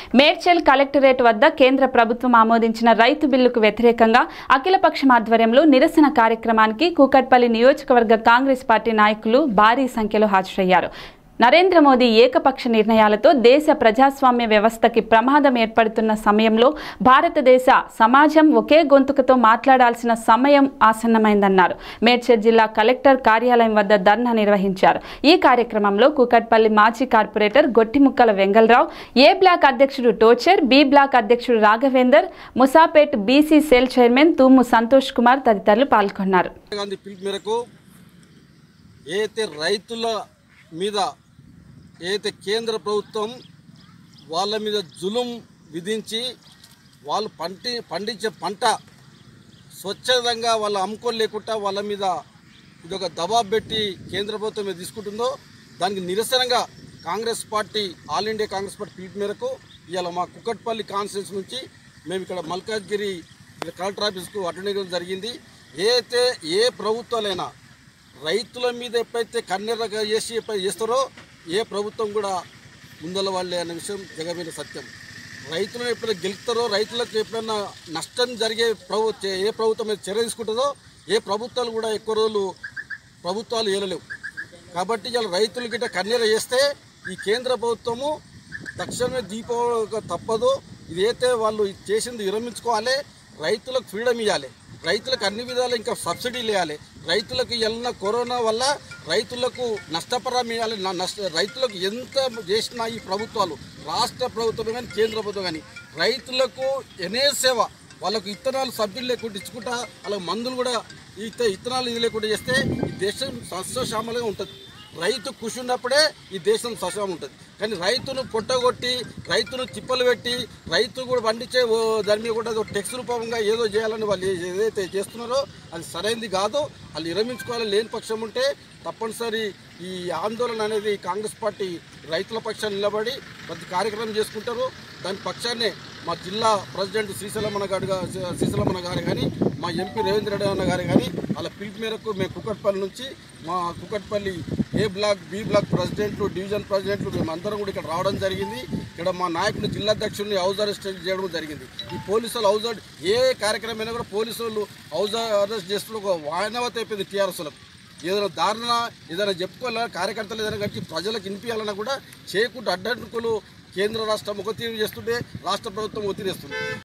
Medchal collectorate వద్ద కేంద్ర ప్రభుత్వం ఆమోదించిన రైతు బిల్లుకు వ్యతిరేకంగా అఖిలపక్షం ఆధ్వర్యంలో నిరసన కార్యక్రమానికి కూకట్పల్లి నియోజకవర్గ కాంగ్రెస్ పార్టీ నాయకులు భారీ సంఖ్యలో హాజరయ్యారు నరేంద్ర మోదీ ఏకపక్ష నిర్ణయాలతో దేశ ప్రజాస్వామ్య వ్యవస్థకి ప్రమాదం ఏర్పడుతున్న సమయంలో భారతదేశ సమాజం ఒకే గొంతుకతో మాట్లాడాల్సిన సమయం ఆసన్నమైందన్నారు మేడ్చల్ జిల్లా కలెక్టర్ కార్యాలయం వద్ద ధర్నా నిర్వహించారు ఈ కార్యక్రమంలో కూకట్పల్లి మాజీ corporator Gottimukkala Vengalarao A block అధ్యక్షుడు టోచర్ బి బ్లాక్ అధ్యక్షుడు Raghavender Moosapet BC cell chairman Thumu Santosh Kumar తదితరులు పాల్గొన్నారు గాంధీ పిలుపు మేరకు ఏదైతే రైతుల మీద ఏదైతే కేంద్ర ప్రభుత్వం వాళ్ళ మీద జులుం విధించి వాళ్ళు పంటి పండించే పంట స్వచ్ఛందంగా వాళ్ళు అమ్ముకోలేకుండా వాళ్ళ మీద ఇది ఒక దబాబ్ పెట్టి కేంద్ర ప్రభుత్వం మీద తీసుకుంటుందో దానికి నిరసనగా Congress party all India Congress party పిలుపు మేరకు ఇవాళ మా కుక్కట్పల్లి కాన్స్టిట్యూన్స్ నుంచి మేము ఇక్కడ మల్కాజ్గిరి ఇక్కడ కలెక్టర్ ఆఫీస్కు అటెండ్ అవ్వడం జరిగింది ఏదైతే ఏ ప్రభుత్వాలైనా రైతుల మీద ఎప్పుడైతే కన్నెర్రగా చేసి ఎప్పుడైతే చేస్తారో ఏ ప్రభుత్వం కూడా ముందల వాళ్ళే అనే విషయం జగమైన సత్యం రైతులను ఎప్పుడైనా గెలుస్తారో రైతులకు ఎప్పుడైనా నష్టం జరిగే ప్రభుత్వ ఏ ప్రభుత్వం మీద చర్య తీసుకుంటుందో ఏ ప్రభుత్వాలు కూడా ఎక్కువ రోజులు ప్రభుత్వాలు ఏలలేవు కాబట్టి ఇలా రైతులు గిట్ట కన్నీర చేస్తే ఈ కేంద్ర ప్రభుత్వము తక్షణమే దీపావళి తప్పదు ఇదైతే వాళ్ళు చేసింది విరమించుకోవాలి రైతులకు ఫ్రీడమ్ ఇవ్వాలి రైతులకు అన్ని విధాలు ఇంకా సబ్సిడీలు ఇవ్వాలి రైతులకు వెళ్ళిన కరోనా వల్ల రైతులకు నష్టపరం ఇవ్వాలి నా నష్ట రైతులకు ఎంత చేసినా ఈ ప్రభుత్వాలు రాష్ట్ర ప్రభుత్వం కానీ కేంద్ర ప్రభుత్వం కానీ రైతులకు ఎనే సేవ వాళ్ళకు ఇత్తనాలు సభ్యులు లేకుండా ఇచ్చుకుంటా వాళ్ళకి మందులు కూడా ఇత ఇత్తనాలు ఇది లేకుండా చేస్తే ఈ దేశం సస్యశ్యామలంగా ఉంటుంది రైతు కృషి ఉన్నప్పుడే ఈ దేశం సస్యం ఉంటుంది కానీ రైతును పొట్టగొట్టి రైతును తిప్పలు పెట్టి రైతు కూడా పండించే ఓ దాని మీద కూడా టెక్స్ రూపంగా ఏదో చేయాలని వాళ్ళు ఏ- ఏదైతే చేస్తున్నారో అది సరైనది కాదు వాళ్ళు విరమించుకోవాలి లేని పక్షం ఉంటే తప్పనిసరి ఈ ఆందోళన అనేది కాంగ్రెస్ పార్టీ రైతుల పక్షాన్ని నిలబడి ప్రతి కార్యక్రమం చేసుకుంటారు దాని పక్షాన్నే మా జిల్లా ప్రెసిడెంట్ శ్రీశైలమన్న గారు గా- శ్రీశైలమన్న గారు కానీ మా ఎంపీ రేవేంద్ర రెడ్డి అన్న గారు కానీ వాళ్ళ పిలుపు మేరకు మేము కుక్కట్పల్లి నుంచి మా Kukatpally A block B block ప్రెసిడెంట్లు డివిజన్ ప్రెసిడెంట్లు మేము అందరం కూడా ఇక్కడ రావడం జరిగింది ఇక్కడ మా నాయకుడు జిల్లా అధ్యక్షుడిని హౌస్ అరెస్ట్ చేయడం జరిగింది ఈ పోలీసులు హౌస్ అరెస్ట్ ఏ కార్యక్రమం అయినా కూడా పోలీసు వాళ్ళు హౌస్ అరెస్ట్ చేస్తున్న ఒక వాయనవత అయిపోయింది టీఆర్ఎస్లకు ఏదైనా దారుణ ఏదైనా చెప్పుకోవాలన్నా కార్యకర్తలు ఏదైనా కట్టి ప్రజలకు వినిపించాలన్నా కూడా చేయకుండా అడ్డంకులు కేంద్ర రాష్ట్రం ఒక తీరు చేస్తుంటే రాష్ట్ర ప్రభుత్వం ఒత్తిడి చేస్తుంది